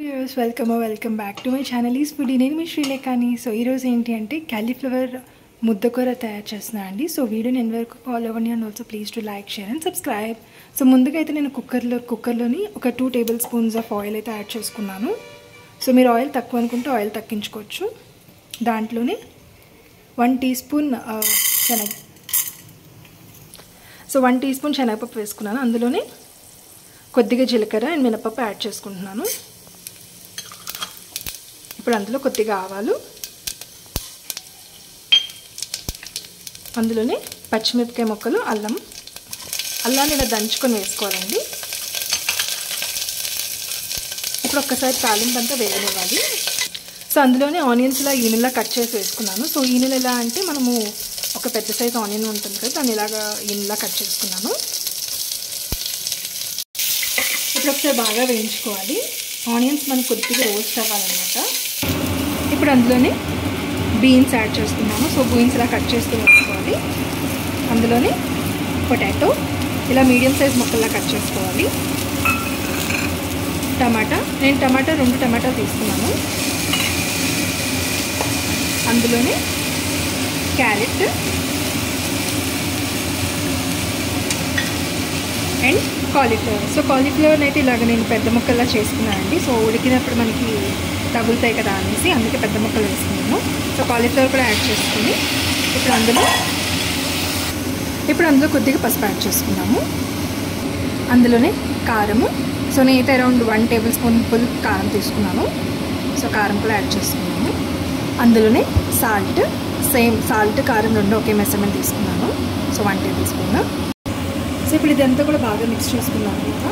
viewers welcome welcome back to my channel is food నేను మీ శ్రీలేఖాని so ఈరోజు ఏంటి అంటే క్యాలీఫ్లవర్ ముద్దకూర తయారు చేస్తున్నా అండి సో వీడియోని ఎన్ని వరకు ఫాలో అవ్వండి and also please to like share and subscribe so ముందుగా అయితే నేను కుక్కర్లో కుక్కర్లోని ఒక two table spoons of oil అయితే యాడ్ చేసుకున్నాను సో మీరు ఆయిల్ తక్కువ అనుకుంటే ఆయిల్ తగ్గించుకోవచ్చు దాంట్లోనే వన్ టీ స్పూన్ శనగ సో వన్ టీ స్పూన్ శనగపప్పు వేసుకున్నాను అందులోనే కొద్దిగా జీలకర్ర అండ్ మినపప్పు యాడ్ చేసుకుంటున్నాను ఇప్పుడు అందులో కొద్దిగా ఆవాలు అందులోనే పచ్చిమిరపకాయ ముక్కలు అల్లం అల్లాన్ని ఇలా దంచుకొని వేసుకోవాలండి ఇప్పుడు ఒక్కసారి తాలింపు అంతా వేయనివ్వాలి సో అందులోనే ఆనియన్స్ ఇలా ఈనెలా కట్ చేసి వేసుకున్నాను సో ఈనెలు ఎలా అంటే మనము ఒక పెద్ద సైజ్ ఆనియన్ ఉంటుంది కదా దాన్ని ఇలాగా ఈనెలా కట్ చేసుకున్నాను ఇప్పుడు ఒకసారి బాగా వేయించుకోవాలి ఆనియన్స్ మనకు కొద్దిగా రోస్ట్ అవ్వాలన్నమాట ఇప్పుడు అందులోనే బీన్స్ యాడ్ చేసుకున్నాము సో బీన్స్ ఇలా కట్ చేసుకుని వేసుకోవాలి అందులోనే పొటాటో ఇలా మీడియం సైజ్ ముక్కల్లా కట్ చేసుకోవాలి టమాటా నేను టమాటా రెండు టమాటా తీసుకున్నాను అందులోనే క్యారెట్ అండ్ కాలీఫ్లవర్ సో కాలీఫ్లవర్ని అయితే ఇలాగ నేను పెద్ద ముక్కల్లా చేసుకున్నానండి సో ఉడికినప్పుడు మనకి తగులుతాయి కదా అనేసి అందుకే పెద్ద ముక్కలు వేసుకున్నాను సో కాలీఫ్లవర్ కూడా యాడ్ చేసుకుని ఇప్పుడు అందులో ఇప్పుడు అందులో కొద్దిగా పసుపు యాడ్ చేసుకున్నాము అందులోనే కారము సో నేనైతే around one table spoon full కారం తీసుకున్నాను సో కారం కూడా యాడ్ చేసుకున్నాము అందులోనే సాల్ట్ సేమ్ సాల్ట్ కారం రెండు ఒకే మెజర్మెంట్ తీసుకున్నాను so one table spoon so ఇప్పుడు ఇదంతా కూడా బాగా మిక్స్ చేసుకున్నాను ఇంకా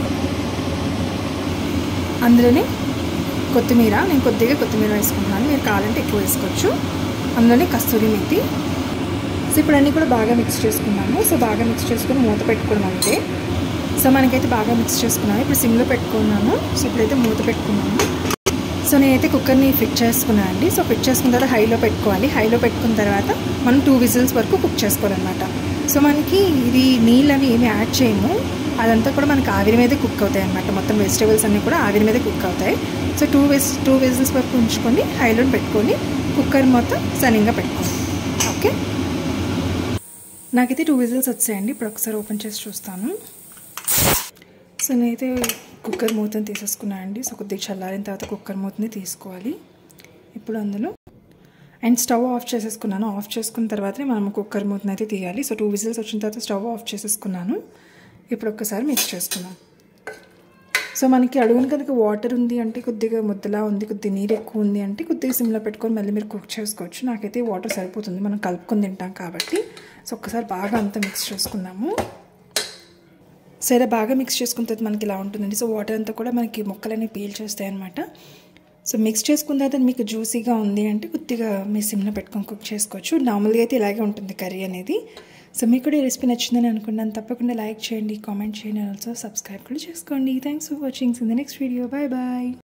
అందులోనే కొత్తిమీర నేను కొద్దిగా కొత్తిమీర వేసుకుంటున్నాను మీరు కావాలంటే ఎక్కువ వేసుకోవచ్చు అందులోనే కస్తూరి మెతి సో ఇప్పుడు అన్నీ కూడా బాగా మిక్స్ చేసుకున్నాము సో బాగా మిక్స్ చేసుకుని మూత పెట్టుకున్నాం అంతే సో మనకైతే బాగా మిక్స్ చేసుకున్నాను ఇప్పుడు సిమ్లో పెట్టుకున్నాను సో ఇప్పుడైతే మూత పెట్టుకున్నాను సో నేనైతే కుక్కర్ని ఫిట్ చేసుకున్నాను అండి సో ఫిట్ చేసుకున్న తర్వాత హైలో పెట్టుకోవాలి హైలో పెట్టుకున్న తర్వాత మనం టూ విజిల్స్ వరకు కుక్ చేసుకోవాలన్నమాట సో మనకి ఇది నీళ్ళు అవి ఏమి యాడ్ చేయము అదంతా కూడా మనకి ఆవిరి మీదే కుక్ అవుతాయి అనమాట మొత్తం వెజిటేబుల్స్ అన్నీ కూడా ఆవిరి మీదే కుక్ అవుతాయి so two whis two whistles వరకు ఉంచుకొని హైలో పెట్టుకొని కుక్కర్ మొత్తం సన్నింగా పెట్టుకోండి ఓకే నాకైతే టూ విజిల్స్ వచ్చాయండి ఇప్పుడు ఒకసారి ఓపెన్ చేసి చూస్తాను సో నేనైతే కుక్కర్ మూతని తీసేసుకున్నాను అండి సో కొద్దిగా చల్లారిన తర్వాత కుక్కర్ మూతని తీసుకోవాలి ఇప్పుడు అందులో అండ్ స్టవ్ ఆఫ్ చేసేసుకున్నాను ఆఫ్ చేసుకున్న తర్వాతనే మనం కుక్కర్ మూతని అయితే తీయాలి సో టూ విజిల్స్ వచ్చిన తర్వాత స్టవ్ ఆఫ్ చేసేసుకున్నాను ఇప్పుడు ఒక్కసారి మిక్స్ చేసుకున్నాం సో మనకి అడుగున కనుక వాటర్ ఉంది అంటే కొద్దిగా ముద్దలా ఉంది కొద్దిగా నీరు ఎక్కువ ఉంది అంటే కొద్దిగా సిమ్లో పెట్టుకొని మళ్ళీ మీరు కుక్ చేసుకోవచ్చు నాకైతే వాటర్ సరిపోతుంది మనం కలుపుకొని తింటాం కాబట్టి సో ఒక్కసారి బాగా అంతా మిక్స్ చేసుకున్నాము సో ఇలా బాగా మిక్స్ చేసుకున్న తర్వాత మనకి ఇలా ఉంటుందండి సో వాటర్ అంతా కూడా మనకి మొక్కలన్నీ పీల్ చేస్తాయి అనమాట సో మిక్స్ చేసుకున్న తర్వాత మీకు జ్యూసీగా ఉంది అంటే కొద్దిగా మీ సిమ్లో పెట్టుకొని కుక్ చేసుకోవచ్చు నార్మల్గా అయితే ఇలాగే ఉంటుంది కర్రీ అనేది సో మీకు కూడా ఈ రెసిపీ నచ్చిందని అనుకున్నాను తప్పకుండా లైక్ చేయండి కామెంట్ చేయండి ఆల్సో సబ్స్క్రైబ్ కూడా చేసుకోండి thanks for watching in the next video bye bye